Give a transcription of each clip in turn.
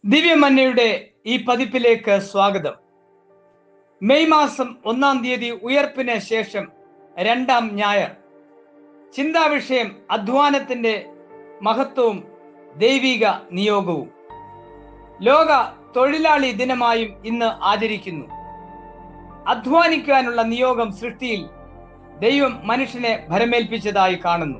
ദിവ്യമന്നയുടെ ഈ പതിപ്പിലേക്ക് സ്വാഗതം മെയ് മാസം ഒന്നാം തീയതി ഉയർപ്പിന് ശേഷം രണ്ടാം ഞായർ ചിന്താവിഷയം അധ്വാനത്തിന്റെ മഹത്വവും ദൈവിക നിയോഗവും ലോക തൊഴിലാളി ദിനമായും ഇന്ന് ആചരിക്കുന്നു അധ്വാനിക്കാനുള്ള നിയോഗം സൃഷ്ടിയിൽ ദൈവം മനുഷ്യനെ ഭരമേൽപ്പിച്ചതായി കാണുന്നു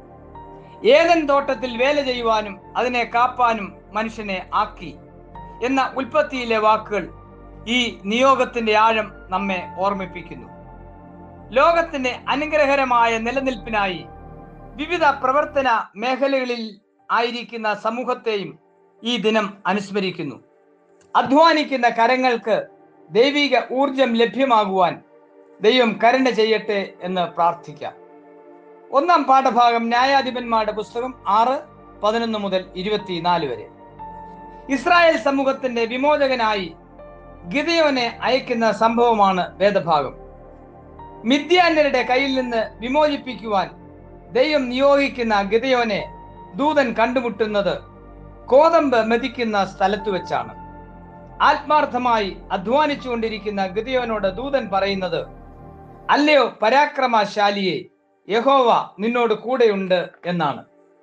ഏതൻ തോട്ടത്തിൽ വേല ചെയ്യുവാനും അതിനെ കാപ്പാനും മനുഷ്യനെ ആക്കി എന്ന ഉൽപ്പത്തിയിലെ വാക്കുകൾ ഈ നിയോഗത്തിന്റെ ആഴം നമ്മെ ഓർമ്മിപ്പിക്കുന്നു ലോകത്തിന്റെ അനുഗ്രഹകരമായ നിലനിൽപ്പിനായി വിവിധ പ്രവർത്തന മേഖലകളിൽ ആയിരിക്കുന്ന സമൂഹത്തെയും ഈ ദിനം അനുസ്മരിക്കുന്നു അധ്വാനിക്കുന്ന കരങ്ങൾക്ക് ദൈവിക ഊർജം ലഭ്യമാകുവാൻ ദൈവം കരുണ ചെയ്യട്ടെ എന്ന് പ്രാർത്ഥിക്കാം ഒന്നാം പാഠഭാഗം ന്യായാധിപന്മാരുടെ പുസ്തകം ആറ് പതിനൊന്ന് മുതൽ ഇരുപത്തിനാല് വരെ ഇസ്രായേൽ സമൂഹത്തിന്റെ വിമോചകനായി ഗിതയോനെ അയക്കുന്ന സംഭവമാണ് വേദഭാഗം മിഥ്യാന്യരുടെ കയ്യിൽ നിന്ന് വിമോചിപ്പിക്കുവാൻ ദൈവം നിയോഗിക്കുന്ന ഗിതയോനെ ദൂതൻ കണ്ടുമുട്ടുന്നത് കോതമ്പ് മെതിക്കുന്ന സ്ഥലത്തു വെച്ചാണ് ആത്മാർത്ഥമായി അധ്വാനിച്ചുകൊണ്ടിരിക്കുന്ന ഗിതയോനോട് ദൂതൻ പറയുന്നത് അല്ലയോ പരാക്രമശാലിയെ യഹോവ നിന്നോട് കൂടെയുണ്ട് എന്നാണ്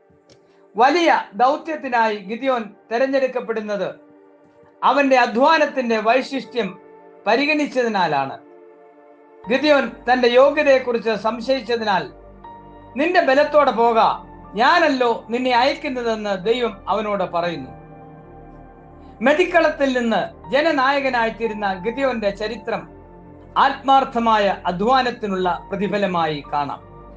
വലിയ ദൗത്യത്തിനായി ഗിദിയോൻ തെരഞ്ഞെടുക്കപ്പെടുന്നത് അവന്റെ അധ്വാനത്തിന്റെ വൈശിഷ്ട്യം പരിഗണിച്ചതിനാലാണ് ഗിദിയോൻ തന്റെ യോഗ്യതയെക്കുറിച്ച് സംശയിച്ചതിനാൽ നിന്റെ ബലത്തോടെ പോക ഞാനല്ലോ നിന്നെ അയക്കുന്നതെന്ന് ദൈവം അവനോട് പറയുന്നു മെതിക്കളത്തിൽ നിന്ന് ജനനായകനായിത്തീരുന്ന ഗിദിയോന്റെ ചരിത്രം ആത്മാർത്ഥമായ അധ്വാനത്തിനുള്ള പ്രതിഫലമായി കാണാം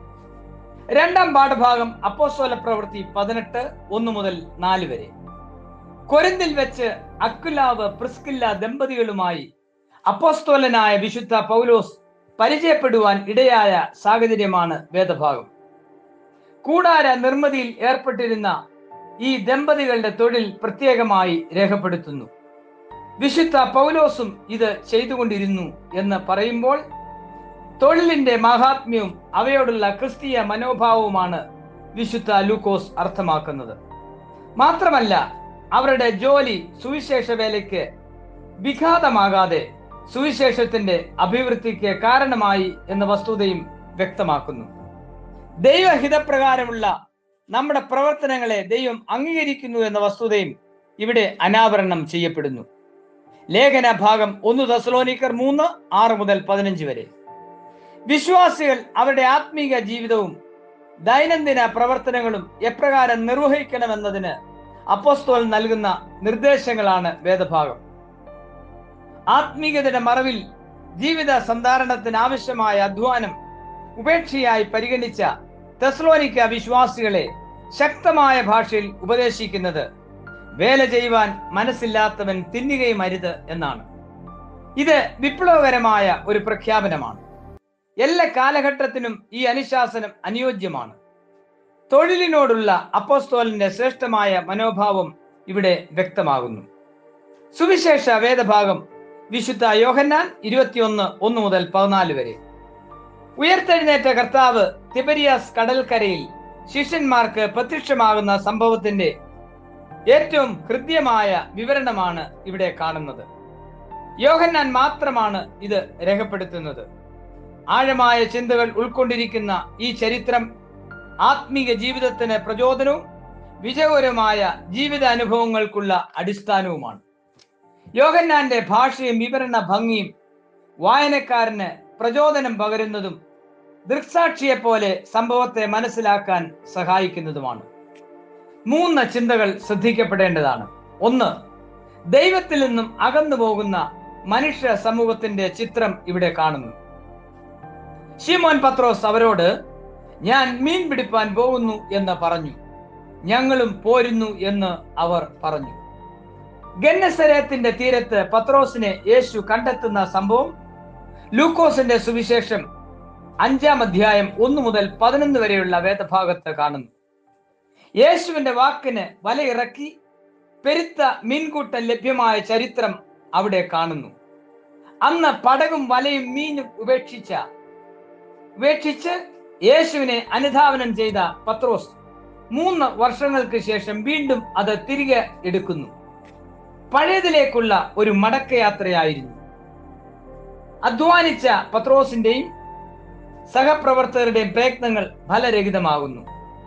രണ്ടാം പാഠഭാഗം അപ്പോസ്തല പ്രവൃത്തി പതിനെട്ട് ഒന്ന് മുതൽ നാല് വരെ കൊരിന്തിൽ വെച്ച് അക്കുലാവ് പ്രിസ്കില്ല ദമ്പതികളുമായി അപ്പോസ്തോലനായ വിശുദ്ധ പൗലോസ് പരിചയപ്പെടുവാൻ ഇടയായ സാഹചര്യമാണ് വേദഭാഗം കൂടാര നിർമ്മിതിയിൽ ഏർപ്പെട്ടിരുന്ന ഈ ദമ്പതികളുടെ തൊഴിൽ പ്രത്യേകമായി രേഖപ്പെടുത്തുന്നു വിശുദ്ധ പൗലോസും ഇത് ചെയ്തുകൊണ്ടിരുന്നു എന്ന് പറയുമ്പോൾ തൊഴിലിന്റെ മഹാത്മ്യവും അവയോടുള്ള ക്രിസ്തീയ മനോഭാവവുമാണ് വിശുദ്ധ ലൂക്കോസ് അർത്ഥമാക്കുന്നത് മാത്രമല്ല അവരുടെ ജോലി സുവിശേഷ വേലയ്ക്ക് വിഘാതമാകാതെ സുവിശേഷത്തിന്റെ അഭിവൃദ്ധിക്ക് കാരണമായി എന്ന വസ്തുതയും വ്യക്തമാക്കുന്നു ദൈവഹിതപ്രകാരമുള്ള നമ്മുടെ പ്രവർത്തനങ്ങളെ ദൈവം അംഗീകരിക്കുന്നു എന്ന വസ്തുതയും ഇവിടെ അനാവരണം ചെയ്യപ്പെടുന്നു ലേഖന ഭാഗം ഒന്ന് ദസലോനിക്കർ മൂന്ന് ആറ് മുതൽ പതിനഞ്ച് വരെ വിശ്വാസികൾ അവരുടെ ആത്മീക ജീവിതവും ദൈനംദിന പ്രവർത്തനങ്ങളും എപ്രകാരം നിർവഹിക്കണമെന്നതിന് അപ്പോസ്തോൽ നൽകുന്ന നിർദ്ദേശങ്ങളാണ് വേദഭാഗം ആത്മീയതയുടെ മറവിൽ ജീവിത സന്ധാരണത്തിന് ആവശ്യമായ അധ്വാനം ഉപേക്ഷയായി പരിഗണിച്ച തെസ്ലോനിക്ക വിശ്വാസികളെ ശക്തമായ ഭാഷയിൽ ഉപദേശിക്കുന്നത് വേല ചെയ്യുവാൻ മനസ്സില്ലാത്തവൻ തിന്നുകയും അരുത് എന്നാണ് ഇത് വിപ്ലവകരമായ ഒരു പ്രഖ്യാപനമാണ് എല്ലാ കാലഘട്ടത്തിനും ഈ അനുശാസനം അനുയോജ്യമാണ് തൊഴിലിനോടുള്ള അപ്പോസ്തോലിന്റെ ശ്രേഷ്ഠമായ മനോഭാവം ഇവിടെ വ്യക്തമാകുന്നു സുവിശേഷ വേദഭാഗം വിശുദ്ധ യോഹന്നാൻ ഇരുപത്തിയൊന്ന് ഒന്ന് മുതൽ പതിനാല് വരെ ഉയർത്തെഴുന്നേറ്റ കർത്താവ് തിബരിയാസ് കടൽക്കരയിൽ ശിഷ്യന്മാർക്ക് പ്രത്യക്ഷമാകുന്ന സംഭവത്തിന്റെ ഏറ്റവും ഹൃദ്യമായ വിവരണമാണ് ഇവിടെ കാണുന്നത് യോഹന്നാൻ മാത്രമാണ് ഇത് രേഖപ്പെടുത്തുന്നത് ആഴമായ ചിന്തകൾ ഉൾക്കൊണ്ടിരിക്കുന്ന ഈ ചരിത്രം ആത്മീക ജീവിതത്തിന് പ്രചോദനവും വിജയകരമായ ജീവിത അനുഭവങ്ങൾക്കുള്ള അടിസ്ഥാനവുമാണ് യോഹന്നാന്റെ ഭാഷയും വിവരണ ഭംഗിയും വായനക്കാരന് പ്രചോദനം പകരുന്നതും ദൃക്സാക്ഷിയെ പോലെ സംഭവത്തെ മനസ്സിലാക്കാൻ സഹായിക്കുന്നതുമാണ് മൂന്ന് ചിന്തകൾ ശ്രദ്ധിക്കപ്പെടേണ്ടതാണ് ഒന്ന് ദൈവത്തിൽ നിന്നും അകന്നു പോകുന്ന മനുഷ്യ സമൂഹത്തിന്റെ ചിത്രം ഇവിടെ കാണുന്നു ഷിമോൻ പത്രോസ് അവരോട് ഞാൻ മീൻ പിടിപ്പാൻ പോകുന്നു എന്ന് പറഞ്ഞു ഞങ്ങളും പോരുന്നു എന്ന് അവർ പറഞ്ഞു ഗന്നസരത്തിന്റെ തീരത്ത് പത്രോസിനെ യേശു കണ്ടെത്തുന്ന സംഭവം ലൂക്കോസിന്റെ സുവിശേഷം അഞ്ചാം അധ്യായം ഒന്ന് മുതൽ പതിനൊന്ന് വരെയുള്ള വേദഭാഗത്ത് കാണുന്നു യേശുവിന്റെ വാക്കിന് വലയിറക്കി പെരുത്ത മീൻകൂട്ടം ലഭ്യമായ ചരിത്രം അവിടെ കാണുന്നു അന്ന് പടകും വലയും മീനും ഉപേക്ഷിച്ച ഉപേക്ഷിച്ച് യേശുവിനെ അനുധാവനം ചെയ്ത പത്രോസ് മൂന്ന് വർഷങ്ങൾക്ക് ശേഷം വീണ്ടും അത് തിരികെ എടുക്കുന്നു പഴയതിലേക്കുള്ള ഒരു മടക്കയാത്രയായിരുന്നു അധ്വാനിച്ച പത്രോസിന്റെയും സഹപ്രവർത്തകരുടെയും പ്രയത്നങ്ങൾ ഫലരഹിതമാകുന്നു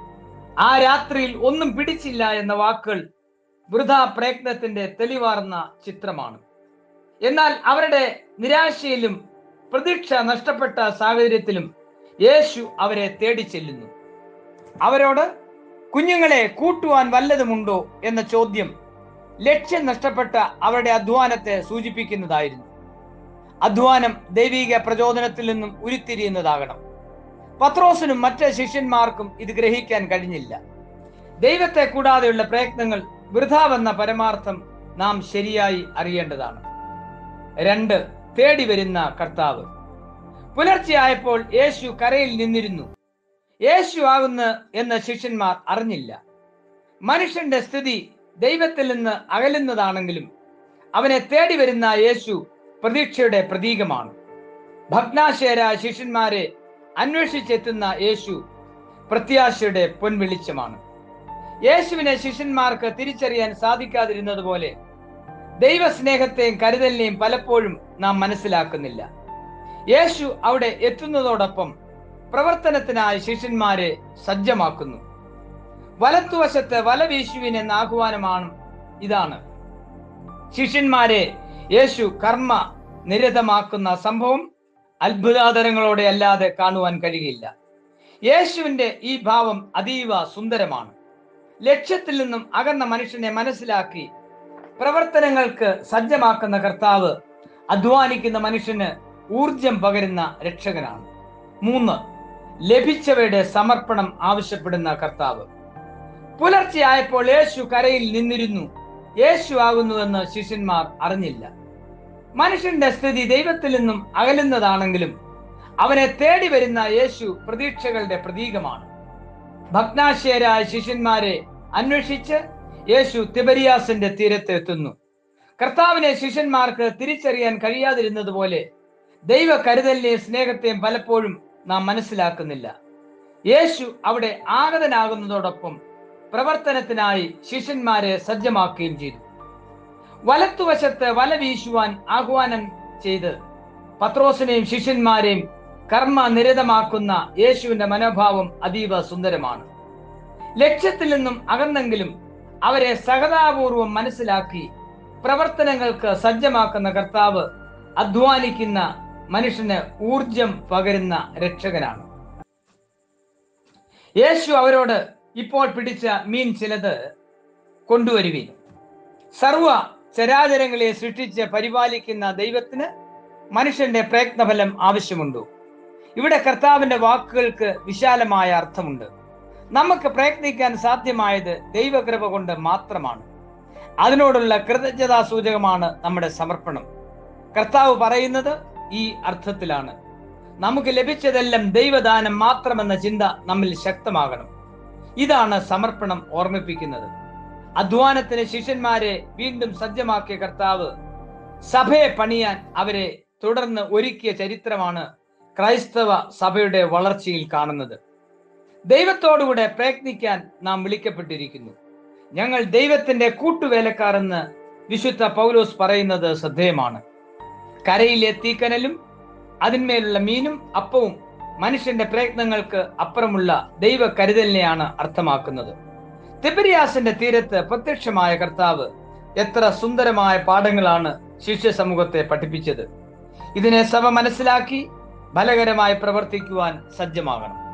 ആ രാത്രിയിൽ ഒന്നും പിടിച്ചില്ല എന്ന വാക്കുകൾ വൃഥാ പ്രയത്നത്തിന്റെ തെളിവാർന്ന ചിത്രമാണ് എന്നാൽ അവരുടെ നിരാശയിലും പ്രതീക്ഷ നഷ്ടപ്പെട്ട സാഹചര്യത്തിലും യേശു അവരെ തേടി ചെല്ലുന്നു അവരോട് കുഞ്ഞുങ്ങളെ കൂട്ടുവാൻ വല്ലതുമുണ്ടോ എന്ന ചോദ്യം ലക്ഷ്യം നഷ്ടപ്പെട്ട അവരുടെ അധ്വാനത്തെ സൂചിപ്പിക്കുന്നതായിരുന്നു അധ്വാനം ദൈവിക പ്രചോദനത്തിൽ നിന്നും ഉരുത്തിരിയുന്നതാകണം പത്രോസിനും മറ്റ് ശിഷ്യന്മാർക്കും ഇത് ഗ്രഹിക്കാൻ കഴിഞ്ഞില്ല ദൈവത്തെ കൂടാതെയുള്ള പ്രയത്നങ്ങൾ വൃഥാവെന്ന പരമാർത്ഥം നാം ശരിയായി അറിയേണ്ടതാണ് രണ്ട് തേടി വരുന്ന കർത്താവ് പുലർച്ചെയായപ്പോൾ യേശു കരയിൽ നിന്നിരുന്നു യേശു ആകുന്ന എന്ന് ശിഷ്യന്മാർ അറിഞ്ഞില്ല മനുഷ്യന്റെ സ്ഥിതി ദൈവത്തിൽ നിന്ന് അകലുന്നതാണെങ്കിലും അവനെ തേടി വരുന്ന യേശു പ്രതീക്ഷയുടെ പ്രതീകമാണ് ഭഗ്നാശയരായ ശിഷ്യന്മാരെ അന്വേഷിച്ചെത്തുന്ന യേശു പ്രത്യാശയുടെ പൊൻവെളിച്ചമാണ് യേശുവിനെ ശിഷ്യന്മാർക്ക് തിരിച്ചറിയാൻ സാധിക്കാതിരുന്നത് പോലെ ദൈവസ്നേഹത്തെയും കരുതലിനെയും പലപ്പോഴും നാം മനസ്സിലാക്കുന്നില്ല യേശു അവിടെ എത്തുന്നതോടൊപ്പം പ്രവർത്തനത്തിനായി ശിഷ്യന്മാരെ സജ്ജമാക്കുന്നു വലത്തുവശത്ത് വല വീശുവിൻ എന്ന ആഹ്വാനമാണ് ഇതാണ് ശിഷ്യന്മാരെ യേശു കർമ്മ നിരതമാക്കുന്ന സംഭവം അത്ഭുതാതരങ്ങളോടെ അല്ലാതെ കാണുവാൻ കഴിയില്ല യേശുവിന്റെ ഈ ഭാവം അതീവ സുന്ദരമാണ് ലക്ഷ്യത്തിൽ നിന്നും അകന്ന മനുഷ്യനെ മനസ്സിലാക്കി പ്രവർത്തനങ്ങൾക്ക് സജ്ജമാക്കുന്ന കർത്താവ് അധ്വാനിക്കുന്ന മനുഷ്യന് ഊർജം പകരുന്ന രക്ഷകനാണ് മൂന്ന് ലഭിച്ചവയുടെ സമർപ്പണം ആവശ്യപ്പെടുന്ന കർത്താവ് പുലർച്ചെയായപ്പോൾ യേശു കരയിൽ നിന്നിരുന്നു യേശു ആകുന്നുവെന്ന് ശിഷ്യന്മാർ അറിഞ്ഞില്ല മനുഷ്യന്റെ സ്ഥിതി ദൈവത്തിൽ നിന്നും അകലുന്നതാണെങ്കിലും അവനെ തേടി വരുന്ന യേശു പ്രതീക്ഷകളുടെ പ്രതീകമാണ് ഭഗ്നാശയരായ ശിഷ്യന്മാരെ അന്വേഷിച്ച് യേശു തിബരിയാസിന്റെ തീരത്ത് എത്തുന്നു കർത്താവിനെ ശിഷ്യന്മാർക്ക് തിരിച്ചറിയാൻ കഴിയാതിരുന്നത് പോലെ ദൈവ കരുതലിനെയും സ്നേഹത്തെയും പലപ്പോഴും നാം മനസ്സിലാക്കുന്നില്ല യേശു അവിടെ ആഗതനാകുന്നതോടൊപ്പം പ്രവർത്തനത്തിനായി ശിഷ്യന്മാരെ സജ്ജമാക്കുകയും ചെയ്തു വലത്തുവശത്ത് വല വീശുവാൻ ആഹ്വാനം ചെയ്ത് പത്രോസിനെയും ശിഷ്യന്മാരെയും കർമ്മ നിരതമാക്കുന്ന യേശുവിന്റെ മനോഭാവം അതീവ സുന്ദരമാണ് ലക്ഷ്യത്തിൽ നിന്നും അകന്നെങ്കിലും അവരെ സഹതാപൂർവം മനസ്സിലാക്കി പ്രവർത്തനങ്ങൾക്ക് സജ്ജമാക്കുന്ന കർത്താവ് അധ്വാനിക്കുന്ന മനുഷ്യന് ഊർജം പകരുന്ന രക്ഷകനാണ് യേശു അവരോട് ഇപ്പോൾ പിടിച്ച മീൻ ചിലത് കൊണ്ടുവരുവിൻ സർവ ചരാചരങ്ങളെ സൃഷ്ടിച്ച് പരിപാലിക്കുന്ന ദൈവത്തിന് മനുഷ്യന്റെ പ്രയത്നഫലം ആവശ്യമുണ്ടോ ഇവിടെ കർത്താവിന്റെ വാക്കുകൾക്ക് വിശാലമായ അർത്ഥമുണ്ട് നമുക്ക് പ്രയത്നിക്കാൻ സാധ്യമായത് ദൈവകൃപ കൊണ്ട് മാത്രമാണ് അതിനോടുള്ള കൃതജ്ഞതാ സൂചകമാണ് നമ്മുടെ സമർപ്പണം കർത്താവ് പറയുന്നത് ഈ അർത്ഥത്തിലാണ് നമുക്ക് ലഭിച്ചതെല്ലാം ദൈവദാനം മാത്രമെന്ന ചിന്ത നമ്മിൽ ശക്തമാകണം ഇതാണ് സമർപ്പണം ഓർമ്മിപ്പിക്കുന്നത് അധ്വാനത്തിന് ശിഷ്യന്മാരെ വീണ്ടും സജ്ജമാക്കിയ കർത്താവ് സഭയെ പണിയാൻ അവരെ തുടർന്ന് ഒരുക്കിയ ചരിത്രമാണ് ക്രൈസ്തവ സഭയുടെ വളർച്ചയിൽ കാണുന്നത് ദൈവത്തോടുകൂടെ പ്രയത്നിക്കാൻ നാം വിളിക്കപ്പെട്ടിരിക്കുന്നു ഞങ്ങൾ ദൈവത്തിന്റെ കൂട്ടുവേലക്കാർ എന്ന് വിശുദ്ധ പൗലോസ് പറയുന്നത് ശ്രദ്ധേയമാണ് കരയിലെ തീക്കനലും അതിന്മേലുള്ള മീനും അപ്പവും മനുഷ്യന്റെ പ്രയത്നങ്ങൾക്ക് അപ്പുറമുള്ള ദൈവ കരുതലിനെയാണ് അർത്ഥമാക്കുന്നത് തിബരിയാസിന്റെ തീരത്ത് പ്രത്യക്ഷമായ കർത്താവ് എത്ര സുന്ദരമായ പാഠങ്ങളാണ് ശിഷ്യ സമൂഹത്തെ പഠിപ്പിച്ചത് ഇതിനെ സഭ മനസ്സിലാക്കി ഫലകരമായി പ്രവർത്തിക്കുവാൻ സജ്ജമാകണം